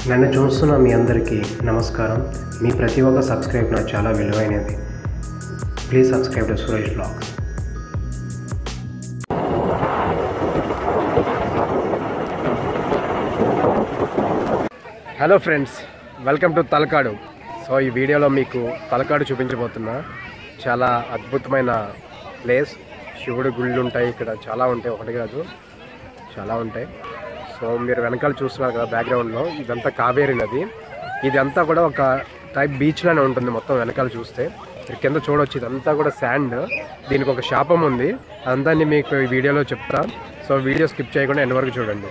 నన్ను చూస్తున్న మీ అందరికీ నమస్కారం మీ ప్రతి ఒక్క సబ్స్క్రైబ్ నాకు చాలా విలువైనది please subscribe to Suresh blogs hello friends welcome to Talakadu so ఈ వీడియోలో మీకు తలకాడు చూపించబోతున్నా చాలా అద్భుతమైన ప్లేస్ శివుడి గుళ్ళు ఉంటాయి ఇక్కడ చాలా ఉంటాయి ఒకటి కాదు చాలా ఉంటాయి సో మీరు వెనకాల చూస్తున్నారు కదా బ్యాక్గ్రౌండ్లో ఇదంతా కావేరి నది ఇదంతా కూడా ఒక టైప్ బీచ్లోనే ఉంటుంది మొత్తం వెనకాల చూస్తే మీరు కింద చూడొచ్చు ఇదంతా కూడా శాండ్ దీనికి ఒక శాపం ఉంది అదంతా మీకు ఈ వీడియోలో చెప్తా సో వీడియో స్కిప్ చేయకుండా ఎండ్ వరకు చూడండి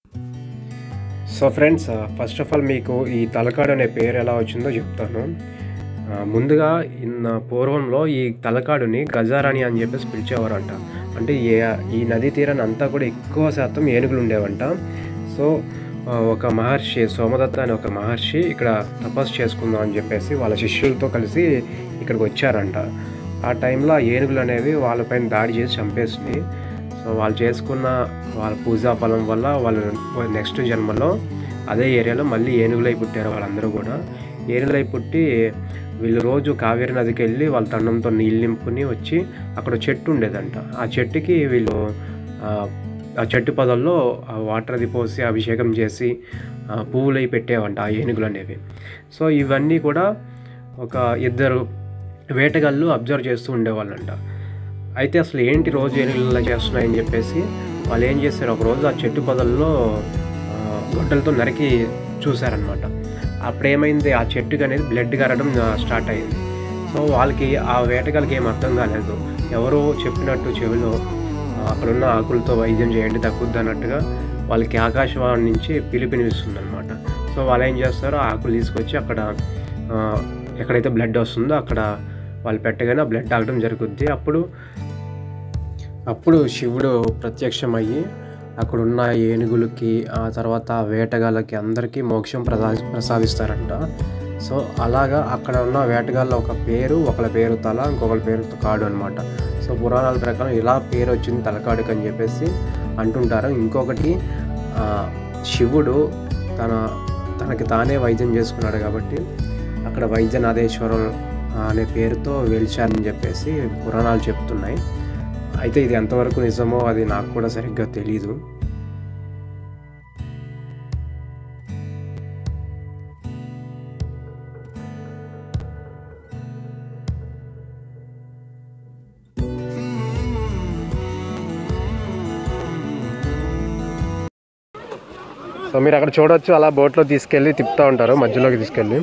so friends first of all మీకు ఈ తలకాడు అనే పేరు ఎలా వచ్చిందో చెప్తాను ఆ, ముందుగా ఇన్న పూర్వంలో ఈ తలకాడుని గజారాణి అని చెప్పేసి పిలిచేవారంట అంటే ఏ ఈ నదీ తీరాన్ని అంతా కూడా ఎక్కువ శాతం ఏనుగులు ఉండేవంట సో ఆ, ఒక మహర్షి సోమదత్త అనే ఒక మహర్షి ఇక్కడ తపస్సు చేసుకుందాం అని చెప్పేసి వాళ్ళ శిష్యులతో కలిసి ఇక్కడికి వచ్చారంట ఆ టైంలో ఆ ఏనుగులు అనేవి వాళ్ళపైన దాడి చేసి చంపేసినాయి సో వాళ్ళు చేసుకున్న వాళ్ళ పూజా ఫలం వల్ల వాళ్ళు నెక్స్ట్ జన్మలో అదే ఏరియాలో మళ్ళీ ఏనుగులై పుట్టారు వాళ్ళందరూ కూడా ఏనుగులై పుట్టి వీళ్ళు రోజు కావేరి నదికి వెళ్ళి వాళ్ళ తండంతో నీళ్ళు నింపుని వచ్చి అక్కడ చెట్టు ఉండేదంట ఆ చెట్టుకి వీళ్ళు ఆ, ఆ చెట్టు పొదల్లో ఆ వాటర్ అది పోసి అభిషేకం చేసి ఆ, పువ్వులై పెట్టేవంట ఆ ఏనుగులు అనేవి సో ఇవన్నీ కూడా ఒక ఇద్దరు వేటగాళ్ళు అబ్జర్వ్ చేస్తూ ఉండేవాళ్ళంట అయితే అసలు ఏంటి రోజు ఏనుగులు ఇలా చేస్తున్నాయని చెప్పేసి వాళ్ళు ఏం చేశారు ఒక రోజు ఆ చెట్టు పొదల్లో ఆ, గొడ్డలతో నరికి చూశారనమాట అప్పుడు ఏమైంది ఆ చెట్టుకి అనేది బ్లడ్ కరడం స్టార్ట్ అయింది సో వాళ్ళకి ఆ వేటగాళ్ళకి ఏం అర్థం కాలేదు ఎవరో చెప్పినట్టు చెవిలో ఆ, అక్కడున్న ఆకులతో వైద్యం చేయండి తగ్గుద్ది అన్నట్టుగా వాళ్ళకి ఆకాశవాణి నుంచి పిలిపినిస్తుంది అనమాట సో వాళ్ళు ఏం చేస్తారో ఆ ఆకులు తీసుకొచ్చి అక్కడ ఆ, ఎక్కడైతే బ్లడ్ వస్తుందో అక్కడ వాళ్ళు పెట్టగానే ఆ బ్లడ్ ఆగడం జరుగుద్ది అప్పుడు అప్పుడు శివుడు ప్రత్యక్షమయ్యి అక్కడున్న ఏనుగులకి ఆ తర్వాత వేటగాళ్ళకి అందరికీ మోక్షం ప్రసా ప్రసాదిస్తారంట సో అలాగా అక్కడ ఉన్న వేటగాళ్ళ ఒక పేరు ఒకళ్ళ పేరు తల ఇంకొకళ్ళ పేరు కాడు అనమాట సో పురాణాల ప్రకారం ఇలా పేరు వచ్చింది తలకాడుకు అని చెప్పేసి అంటుంటారు ఇంకొకటి ఆ, శివుడు తన తనకి తానే వైద్యం చేసుకున్నాడు కాబట్టి అక్కడ వైద్యనాథేశ్వరం అనే పేరుతో వెలిచారని చెప్పేసి పురాణాలు చెప్తున్నాయి అయితే ఇది ఎంతవరకు నిజమో అది నాకు కూడా సరిగ్గా తెలీదు సో మీరు అక్కడ చూడొచ్చు అలా బోట్లో తీసుకెళ్ళి తిప్పుతూ ఉంటారు మధ్యలోకి తీసుకెళ్ళి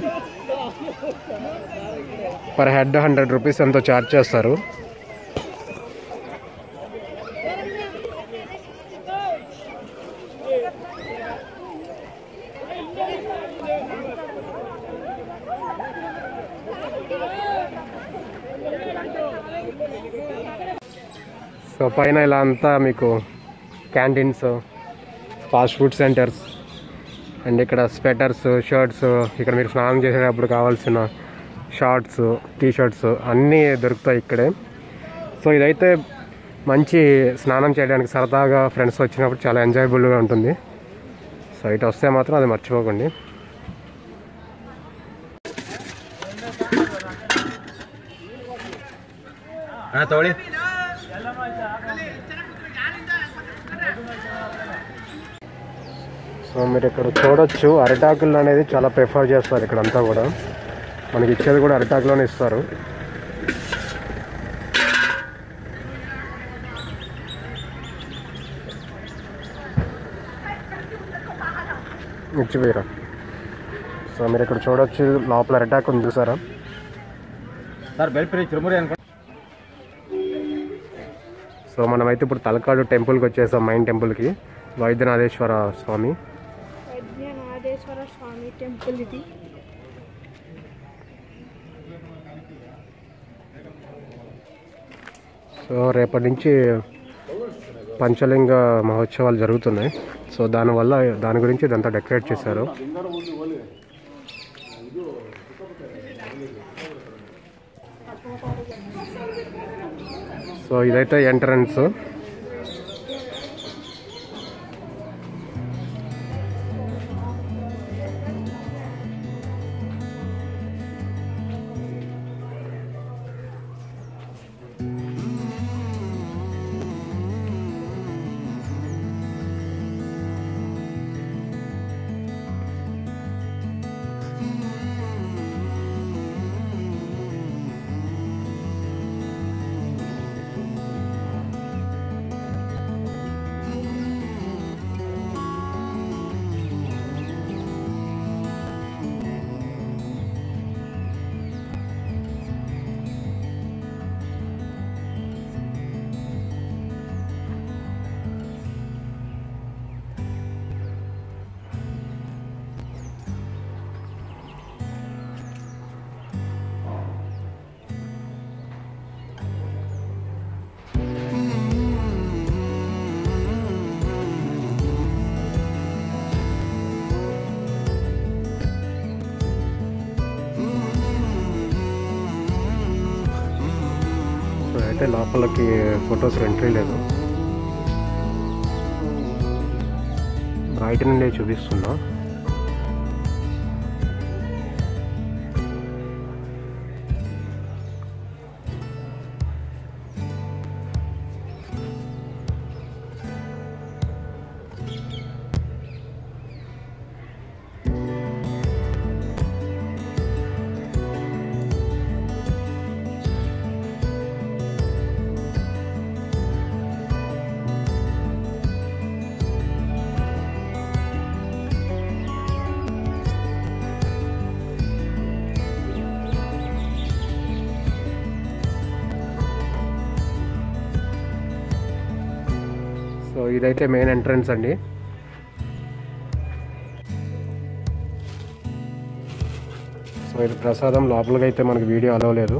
పర్ హెడ్ హండ్రెడ్ రూపీస్ ఎంతో ఛార్జ్ చేస్తారు సో పైన ఇలా అంతా మీకు canteens fast food centres and ఇక్కడ స్వెటర్స్ షర్ట్స్ ఇక్కడ మీరు స్నానం చేసేటప్పుడు కావాల్సిన షార్ట్స్ టీ షర్ట్స్ అన్నీ దొరుకుతాయి ఇక్కడే సో ఇదైతే మంచి స్నానం చేయడానికి సరదాగా ఫ్రెండ్స్ వచ్చినప్పుడు చాలా ఎంజాయబుల్గా ఉంటుంది సో ఇటు వస్తే మాత్రం అది మర్చిపోకండి ತಗೊಳ್ಳಿ సో మీరు ఇక్కడ చూడొచ్చు అరిటాకులు అనేది చాలా ప్రిఫర్ చేస్తారు ఇక్కడంతా కూడా మనకి ఇచ్చేది కూడా అరిటాకులోనే ఇస్తారు ఇచ్చిపోయారా సో మీరు ఇక్కడ చూడొచ్చు లోపల అరిటాకు ఉంది చూసారా ಸರ್ ಬೆಳ್ಪಿರಿ ಚುರುಮುರಿ ಅನ್ಕೊಂಡು సో మనమైతే ఇప్పుడు తలకాడు టెంపుల్కి వచ్చేసాం మైన్ టెంపుల్కి వైద్యనాథేశ్వర స్వామి వైద్యనాథేశ్వర స్వామి టెంపుల్ ఇది సో రేపటి నుంచి పంచలింగ మహోత్సవాలు జరుగుతున్నాయి సో దానివల్ల దాని గురించి ఇదంతా డెకరేట్ చేశారు సో ఇదైతే ఎంట్రన్స్ అయితే లోపలికి ఫొటోస్ ఎంట్రీ లేదు బయట నుండి చూపిస్తున్నా సో ఇదైతే మెయిన్ ఎంట్రన్స్ అండి సో ఇది ప్రసాదం లోపలికి అయితే మనకి వీడియో అలవ్ లేదు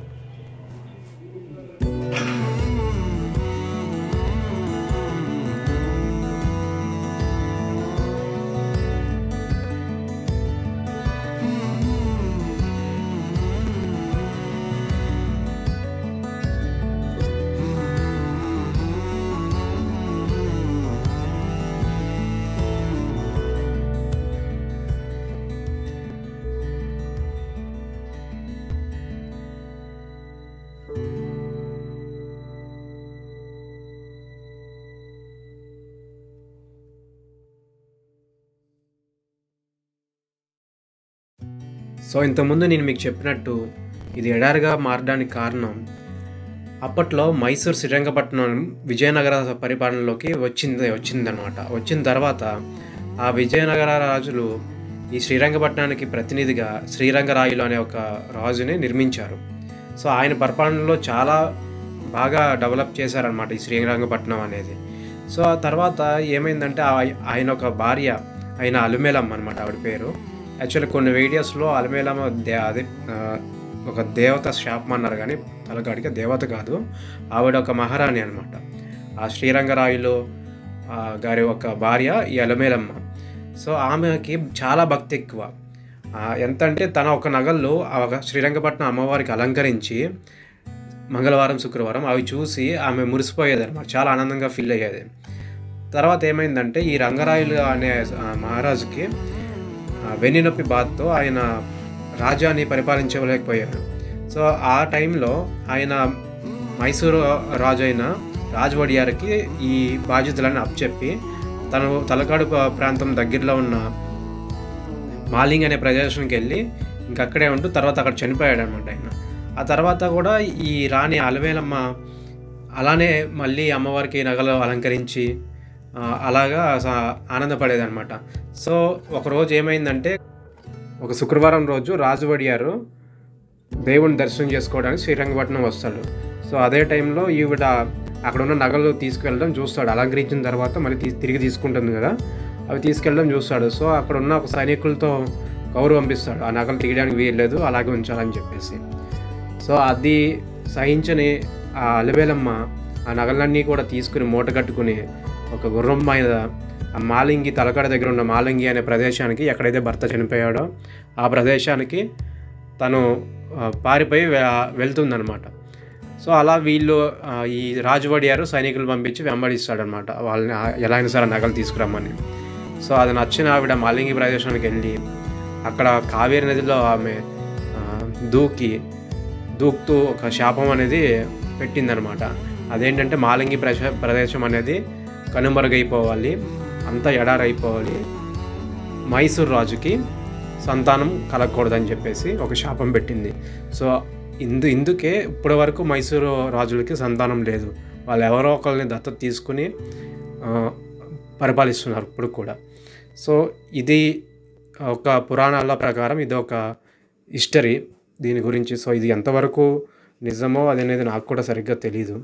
సో ఇంతకుముందు నేను మీకు చెప్పినట్టు ఇది ఎడారిగా మారడానికి కారణం అప్పట్లో మైసూర్ శ్రీరంగపట్నం విజయనగర పరిపాలనలోకి వచ్చింది వచ్చిందనమాట వచ్చిన తర్వాత ఆ విజయనగర రాజులు ఈ శ్రీరంగపట్నానికి ప్రతినిధిగా శ్రీరంగరాయులు అనే ఒక రాజుని నిర్మించారు సో ఆయన పరిపాలనలో చాలా బాగా డెవలప్ చేశారనమాట ఈ శ్రీరంగపట్నం అనేది సో ఆ తర్వాత ఏమైందంటే ఆ- ఆయన ఒక భార్య ఆయన అలుమేలమ్మ అనమాట ఆవిడ పేరు యాక్చువల్లీ కొన్ని వీడియోస్లో అలమేలమ్మ దే అదే ఆ, ఒక దేవత శాపం అన్నారు కానీ తలకాడికి దేవత కాదు ఆవిడ ఒక మహారాణి అనమాట ఆ శ్రీరంగరాయులు ఆ, గారి ఒక భార్య ఈ అలమేలమ్మ సో ఆమెకి చాలా భక్తి ఎక్కువ ఆ, ఎంత అంటే తన ఒక నగల్లో ఆ ఒక శ్రీరంగపట్నం అమ్మవారికి అలంకరించి మంగళవారం శుక్రవారం అవి చూసి ఆమె మురిసిపోయేది అనమాట చాలా ఆనందంగా ఫీల్ అయ్యేది తర్వాత ఏమైందంటే ఈ రంగరాయులు అనే ఆ, మహారాజుకి ఆ, వెన్నునొప్పి బాధతో ఆయన రాజ్యాన్ని పరిపాలించలేకపోయారు సో ఆ టైంలో ఆయన మైసూరు రాజు అయిన రాజవడియారికి ఈ బాధ్యతలను అప్పచెప్పి తను తలకాడు ప- ప్రాంతం దగ్గరలో ఉన్న మాలింగ్ అనే ప్రదేశానికి వెళ్ళి ఇంక అక్కడే ఉంటూ తర్వాత అక్కడ చనిపోయాడు అనమాట ఆయన ఆ తర్వాత కూడా ఈ రాణి అలవేలమ్మ అలానే మళ్ళీ అమ్మవారికి నగలు అలంకరించి ఆ, అలాగా స- ఆనందపడేదన్నమాట సో ఒకరోజు ఏమైందంటే ఒక శుక్రవారం రోజు రాజువడియారు దేవుని దర్శనం చేసుకోవడానికి శ్రీరంగపట్నం వస్తాడు సో అదే టైంలో ఈవిడ అక్కడ ఉన్న నగలు తీసుకెళ్ళడం చూస్తాడు అలంకరించిన తర్వాత మళ్ళీ తీ తిరిగి తీసుకుంటుంది కదా అవి తీసుకెళ్ళడం చూస్తాడు సో అక్కడ ఉన్న ఒక సైనికులతో కౌరు పంపిస్తాడు ఆ నగలు తీయడానికి వీల్లేదు అలాగే ఉంచాలని చెప్పేసి సో అది సహించని ఆ అలవేలమ్మ ఆ నగలన్నీ కూడా తీసుకుని మూట కట్టుకుని ఒక గుర్రం మీద ఆ మాలింగి తలకాడ దగ్గర ఉన్న మాలింగి అనే ప్రదేశానికి ఎక్కడైతే భర్త చనిపోయాడో ఆ ప్రదేశానికి తను ఆ, పారిపోయి వె- వెళ్తుందనమాట సో అలా వీళ్ళు ఆ, ఈ రాజువడియారు సైనికులు పంపించి వెంబడిస్తాడనమాట వాళ్ళని ఆ- ఎలా అయినా సరే ఆ నగలు తీసుకురమ్మని సో అది నచ్చిన ఆవిడ మాలింగి ప్రదేశానికి వెళ్ళి అక్కడ కావేరి నదిలో ఆమె ఆ, దూకి దూకుతూ ఒక శాపం అనేది పెట్టిందనమాట అదేంటంటే మాలింగి ప్రశ ప్రదేశం అనేది కనుమరుగైపోవాలి అంతా ఎడారైపోవాలి మైసూర్ రాజుకి సంతానం కలగకూడదని చెప్పేసి ఒక శాపం పెట్టింది సో ఇందు ఇందుకే ఇప్పటి వరకు మైసూరు రాజులకి సంతానం లేదు వాళ్ళు ఎవరో ఒకరిని దత్తత తీసుకుని ఆ, పరిపాలిస్తున్నారు ఇప్పుడు కూడా సో ఇది ఒక పురాణాల ప్రకారం ఇది ఒక హిస్టరీ దీని గురించి సో ఇది ఎంతవరకు నిజమో అది అనేది నాకు కూడా సరిగ్గా తెలీదు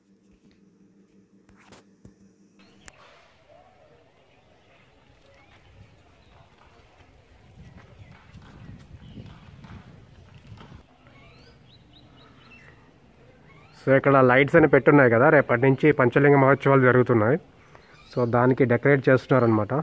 సో ఇక్కడ లైట్స్ అని పెట్టున్నాయి కదా రేపటి నుంచి పంచలింగ మహోత్సవాలు జరుగుతున్నాయి సో దానికి డెకరేట్ చేస్తున్నారనమాట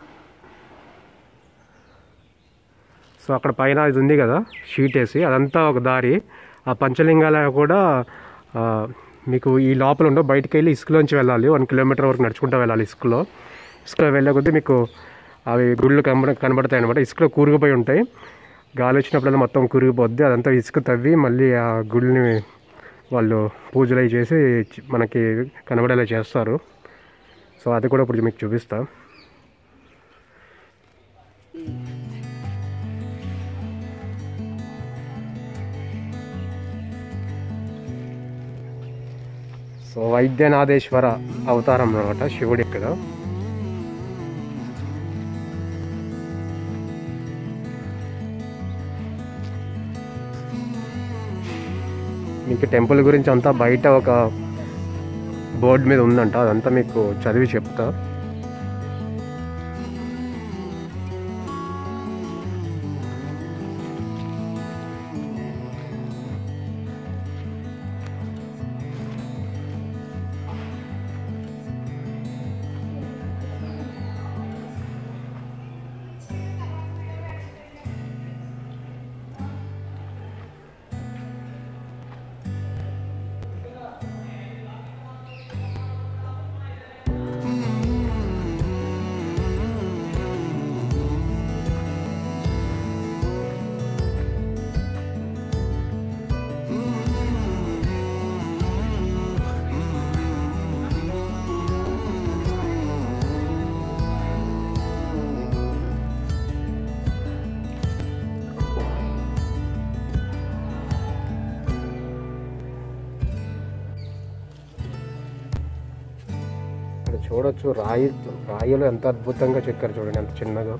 సో అక్కడ పైన ఇది ఉంది కదా షీట్ వేసి అదంతా ఒక దారి ఆ పంచలింగాల కూడా ఆ, మీకు ఈ లోపల ఉండవు బయటికి వెళ్ళి ఇసుకలోంచి వెళ్ళాలి వన్ కిలోమీటర్ వరకు నడుచుకుంటూ వెళ్ళాలి ఇసుకలో ఇసుకలో వెళ్ళే కొద్దీ మీకు అవి గుళ్ళు కనబడ కనబడతాయి అనమాట ఇసుకలో కూరుకుపోయి ఉంటాయి గాలి వచ్చినప్పుడల్లా మొత్తం కూరుకుపోద్ది అదంతా ఇసుక తవ్వి మళ్ళీ ఆ గుడిని వాళ్ళు పూజలు అవి చేసి చి- మనకి కనబడేలా చేస్తారు సో అది కూడా ఇప్పుడు మీకు చూపిస్తా సో వైద్యనాథేశ్వర అవతారం అనమాట శివుడు ఇక్కడ మీకు టెంపుల్ గురించి అంతా బయట ఒక బోర్డు మీద ఉందంట అదంతా మీకు చదివి చెప్తా ఇక్కడ చూడొచ్చు రాయి రాయిలో ఎంత అద్భుతంగా చెక్కారు చూడండి ఎంత చిన్నగా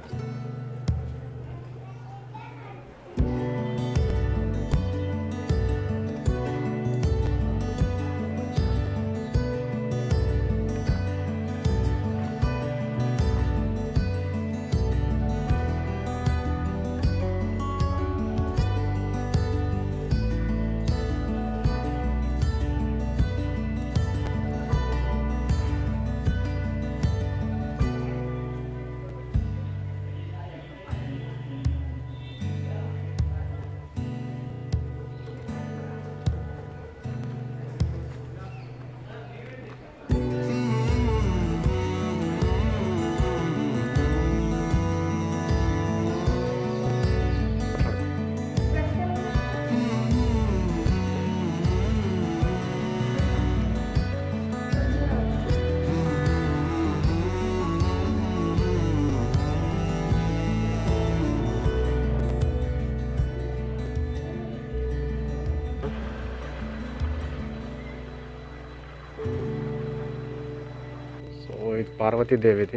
సో ఇది పార్వతీదేవిది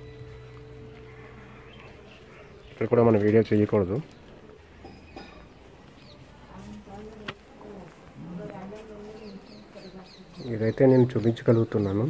ఇక్కడ కూడా మనం వీడియో చేయకూడదు ఇదైతే నేను చూపించగలుగుతున్నాను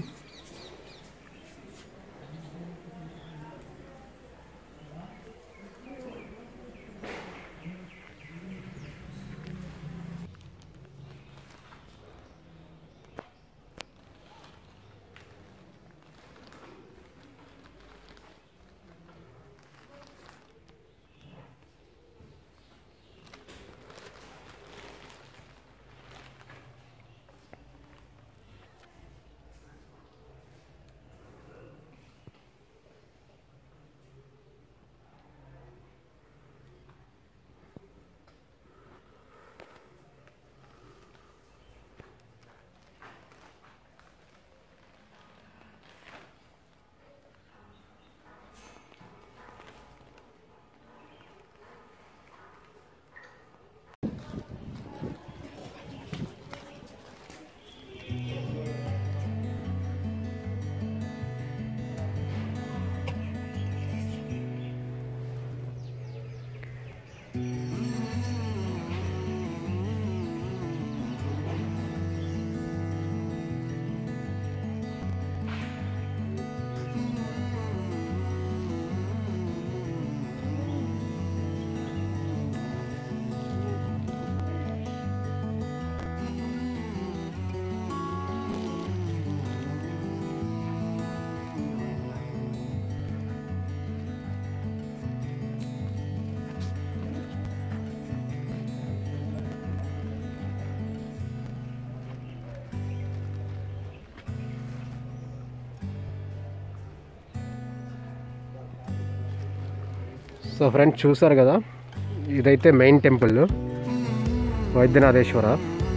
సో ఫ్రెండ్స్ చూసారు కదా ఇదైతే మెయిన్ టెంపుల్ వైద్యనాథేశ్వర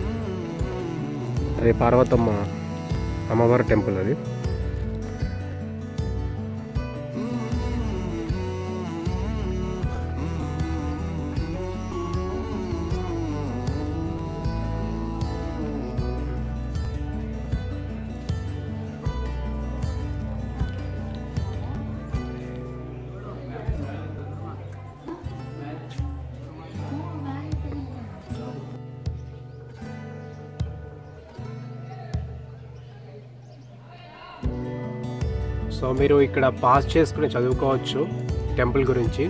అది పార్వతమ్మ అమ్మవారి టెంపుల్ అది సో మీరు ఇక్కడ పాస్ చేసుకుని చదువుకోవచ్చు టెంపుల్ గురించి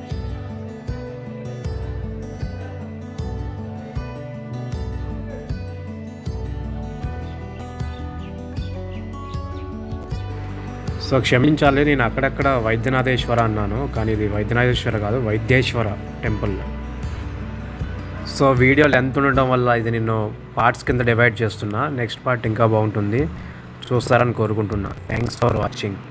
సో క్షమించాలి నేను అక్కడక్కడ వైద్యనాథేశ్వర అన్నాను కానీ ఇది వైద్యనాథేశ్వర కాదు Vaidyeshwara temple so video length ఉండడం వల్ల ఇది నేను పార్ట్స్ కింద డివైడ్ చేస్తున్నా నెక్స్ట్ పార్ట్ ఇంకా బాగుంటుంది చూస్తారని కోరుకుంటున్నా థ్యాంక్స్ ఫర్ వాచింగ్